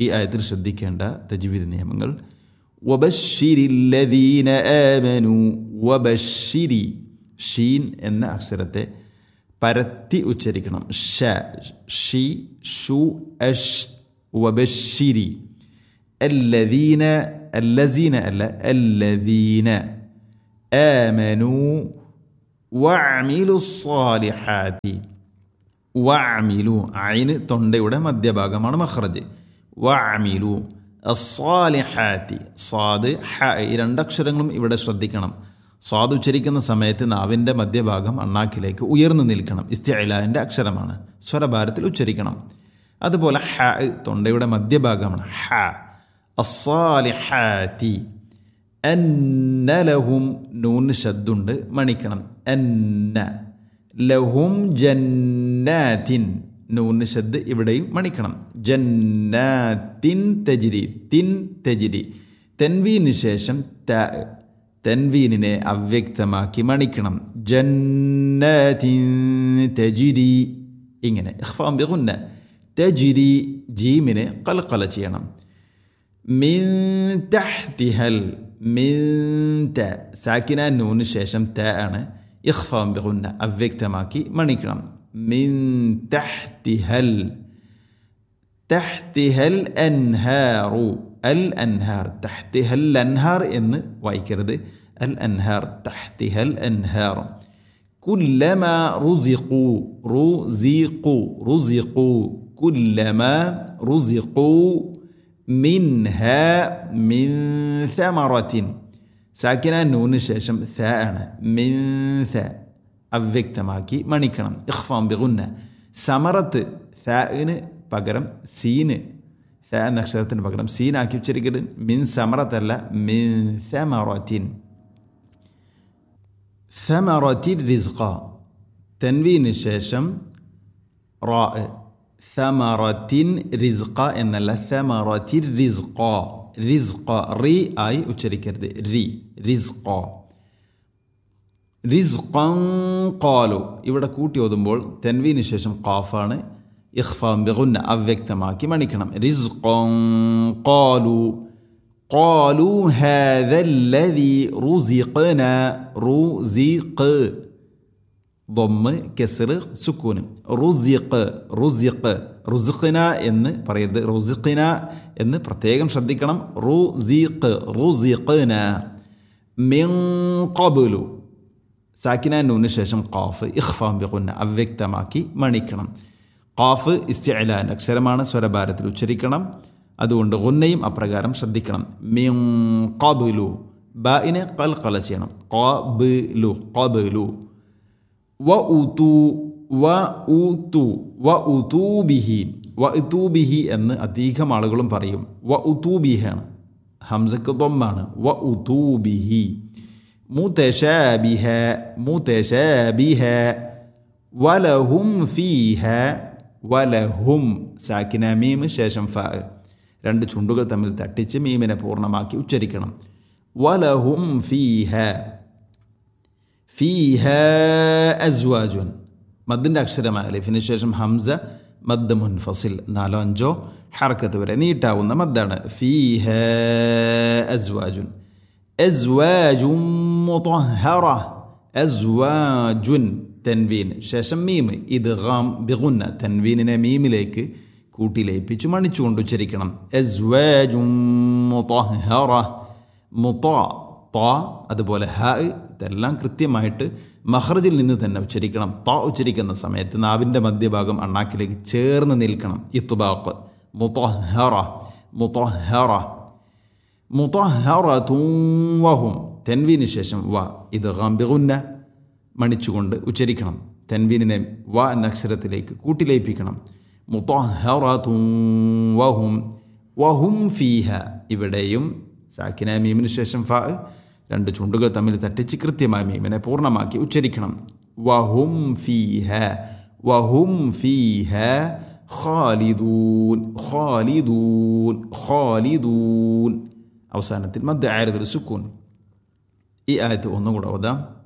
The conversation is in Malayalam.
ഈ ആയത്തിൽ ശ്രദ്ധിക്കേണ്ട തജ്വീദ് നിയമങ്ങൾ വബഷിരില്ലദീന ആമനു വബഷിരി ഷീൻ എന്ന അക്ഷരത്തെ പരത്തി ഉച്ചരിക്കണം ഷ ഷി ഷു അഷ് വബഷിരി الذين الذين ألا الذين آمنوا وعملوا الصالحات വഅമിലു ഐന് തൊണ്ടയുടെ മധ്യഭാഗമാണ് മഖ്റജ് വഅമിലു അസ്സാലിഹാത്തി സാദ് ഹ ഈ രണ്ടക്ഷരങ്ങളും ഇവിടെ ശ്രദ്ധിക്കണം സ്വാദ് ഉച്ചരിക്കുന്ന സമയത്ത് നാവിൻ്റെ മധ്യഭാഗം അണ്ണാക്കിലേക്ക് ഉയർന്നു നിൽക്കണം ഇസ്തിഅലാൻ്റെ അക്ഷരമാണ് സ്വരഭാരത്തിൽ ഉച്ചരിക്കണം അതുപോലെ ഹ തൊണ്ടയുടെ മധ്യഭാഗമാണ് ഹ അസ്സാലിഹാത്തി അന്നലഹും നൂന് ശബ്ദുണ്ട് മണിക്കണം അന്ന ലഹും ജന്നാത്തിൻ നൂന് ശബ്ദ് ഇവിടെയും മണിക്കണം ജന്നാത്തിൻ തജിരി തിൻ തജിരി തെൻവീന് ശേഷം ത തെൻവീനിനെ അവ്യക്തമാക്കി മണിക്കണം ജന്നാത്തിൻ തജിരി ഇങ്ങനെ ഇഖ്ഫാം ബിഗുന്ന തജിരി ജീമിനെ കൽക്കല ചെയ്യണം മിൻ തഹ്തിഹൽ മിൻ ത സാക്കിന നൂന് ശേഷം ത ആണ് ഇഖ്ഫാം ബിഗുന്ന അവ്യക്തമാക്കി മണിക്കണം മിൻ തഹ്തിഹൽ തഹ്തിഹൽ അൻഹാറു അൽ അൻഹാർ തഹ്തിഹൽ അൻഹാർ എന്ന് വായിക്കരുത് അൽ അൻഹാർ തഹ്തിഹൽ അൻഹാർ كلما رزقوا رزقوا رزقوا كلما رزقوا منها من ثمرة സാക്കിന നൂന് ശേഷം ഥ ആണ് മിൻ ഥ അവ്യക്തമാക്കി മണിക്കണം ഇഖ്ഫാം ബിഗുന്ന സമറത്ത് ഥന് പകരം സീന് ഥ എന്ന അക്ഷരത്തിന് പകരം സീനാക്കി ഉച്ചരിക്കരുത് മിൻ സമറത്തല്ല മിൻ ഥമറത്തിൻ ثمرة റിസ്ഖ തൻവീന് ശേഷം റാ ثمرة റിസ്ഖ എന്നല്ല ثمرة റിസ്ഖ റിസ്ഖ റി ആയി ഉച്ചരിക്കരുത് റി റിസ്ഖ റിസ്ഖൻ ഖാലു ഇവിടെ കൂട്ടി ഓതുമ്പോൾ തെൻവീന് ശേഷം ഖാഫാണ് ഇഖ്ഫാം ബിഗുന്ന അവ്യക്തമാക്കി മണിക്കണം റിസ്ഖൻ ഖാലു قالوا هذا الذي رزقنا رزق ضم كسر سكون رزق رزق റുസിഖിന എന്ന് പറയരുത് റുസിഖിന എന്ന് പ്രത്യേകം ശ്രദ്ധിക്കണം റുസീഖ് റുസിഖിന മിൻ ഖബുലു സാക്കിന നൂന് ശേഷം ഖാഫ് ഇഖ്ഫാം ബിഖുന്ന അവ്യക്തമാക്കി മണിക്കണം ഖാഫ് ഇസ്തിഅലാൻ അക്ഷരമാണ് സ്വരഭാരത്തിൽ ഉച്ചരിക്കണം അതുകൊണ്ട് ഗുന്നയും അപ്രകാരം ശ്രദ്ധിക്കണം മിൻ ഖബുലു ബായിനെ കൽക്കല ചെയ്യണം ഖബുലു ഖബുലു വ ഉതു വ ഉതു വ ഉതൂബിഹി വ ഉതൂബിഹി എന്ന് അധികം ആളുകളും പറയും വ ഉതൂബിഹാണ് ഹംസക്ക് തൊമ്മാണ് വ ഉതൂബിഹി മുതശാബിഹ മുതശാബിഹ വലഹും ഫീഹ വലഹും സാക്കിന മീം ശേഷം ഫ രണ്ട് ചുണ്ടുകൾ തമ്മിൽ തട്ടിച്ച് മീമിനെ പൂർണ്ണമാക്കി ഉച്ചരിക്കണം വലഹും ഫീഹ ഫീഹ അസ്വാജുൻ മദ്ദിൻ്റെ അക്ഷരമായ അലിഫിന് ശേഷം ഹംസ മദ് മുൻഫസിൽ നാലോ അഞ്ചോ ഹർക്കത്ത് വരെ നീട്ടാവുന്ന മദ്ദാണ് ഫീഹ അസ്വാജുൻ അസ്വാജും മുطهറ അസ്വാജുൻ തൻവീൻ ശേഷം മീം ഇത് ഗാം ബിഗുന്ന തൻവീനിനെ മീമിലേക്ക് കൂട്ടിലേപ്പിച്ച് മണിച്ചുകൊണ്ട് ഉച്ചരിക്കണം അസ്വാജും മുطهറ മുത്ത ത അതുപോലെ ഹ ഇതെല്ലാം കൃത്യമായിട്ട് മഹ്റജിൽ നിന്ന് തന്നെ ഉച്ചരിക്കണം ത ഉച്ചരിക്കുന്ന സമയത്ത് നാവിൻ്റെ മധ്യഭാഗം അണ്ണാക്കിലേക്ക് ചേർന്ന് നിൽക്കണം ഇത്തുബാക്ക് മുത്തഹറ മുത്തഹറ മുത്തഹറൂവഹും തെൻവീന് ശേഷം വ ഇത് ഗാംബിഗുന്ന മണിച്ചുകൊണ്ട് ഉച്ചരിക്കണം തെൻവീനിനെ വ എന്ന അക്ഷരത്തിലേക്ക് കൂട്ടിലയിപ്പിക്കണം മുത്തഹറൂവഹും വഹും ഫീഹ ഇവിടെയും സാക്കിന മീമിന് ശേഷം ഫ രണ്ട് ചുണ്ടുകൾ തമ്മിൽ തട്ടിച്ച് കൃത്യമായി മീമിനെ പൂർണ്ണമാക്കി ഉച്ചരിക്കണം വഹും ഫീഹ വഹും ഫീഹ ഖാലിദൂൻ ഖാലിദൂൻ ഖാലിദൂൻ അവസാനത്തിൽ മധ്യ ആയതൊരു സുക്കൂൻ ഈ ആയത്ത് ഒന്നുകൂടെ ഓതാം